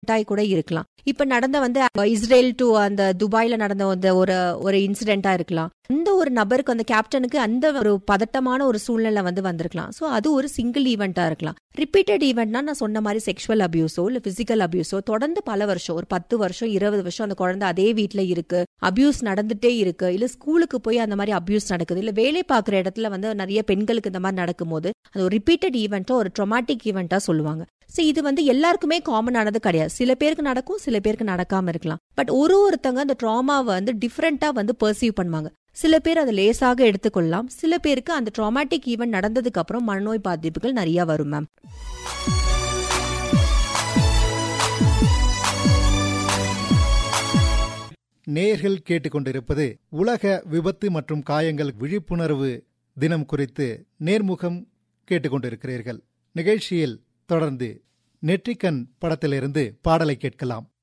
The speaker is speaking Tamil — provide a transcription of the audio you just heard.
ஆகி கூட இருக்கலாம் இப்ப நடந்த வந்து இஸ்ரேல் டு அந்த துபாயில நடந்த அந்த ஒரு ஒரு இன்சிடென்ட்டா இருக்கலாம் அந்த ஒரு நபருக்கு அந்த கேப்டனுக்கு அந்த ஒரு பதட்டமான ஒரு சூழ்நிலை வந்து வந்திருக்கலாம் சோ அது ஒரு சிங்கிள் ஈவெண்டா இருக்கலாம் ரிப்பீட்டட் ஈவெண்ட்னா நான் சொன்ன மாதிரி செக்ஷுவல் அபியூஸோ இல்ல பிசிக்கல் அபியூஸோ தொடர்ந்து பல வருஷம் ஒரு பத்து வருஷம் இருபது வருஷம் அந்த குழந்தை அதே வீட்ல இருக்கு அபியூஸ் நடந்துட்டே இருக்கு இல்ல ஸ்கூலுக்கு போய் அந்த மாதிரி அபியூஸ் நடக்குது இல்ல வேலை பார்க்குற இடத்துல வந்து நிறைய பெண்களுக்கு இந்த மாதிரி நடக்கும்போது அது ஒரு ரிப்பீட்டட் ஈவெண்ட்டோ ஒரு ட்ரொமாட்டிக் ஈவெண்ட்டா சொல்லுவாங்க ஸோ இது வந்து எல்லாருக்குமே காமன் ஆனது கிடையாது சில பேருக்கு நடக்கும் சில பேருக்கு நடக்காம இருக்கலாம் பட் ஒரு ஒருத்தங்க அந்த ட்ராமாவை வந்து டிஃப்ரெண்டா வந்து பர்சீவ் பண்ணுவாங்க சில பேர் அதை லேசாக எடுத்துக்கொள்ளலாம் சில பேருக்கு அந்த ட்ராமாட்டிக் ஈவெண்ட் நடந்ததுக்கு அப்புறம் மனநோய் பாதிப்புகள் நிறைய வரும் மேம் நேர்கள் கேட்டுக்கொண்டிருப்பது உலக விபத்து மற்றும் காயங்கள் விழிப்புணர்வு தினம் குறித்து நேர்முகம் கேட்டுக்கொண்டிருக்கிறீர்கள் நிகழ்ச்சியில் தொடர்ந்து நெற்றிக்கண் படத்திலிருந்து பாடலை கேட்கலாம்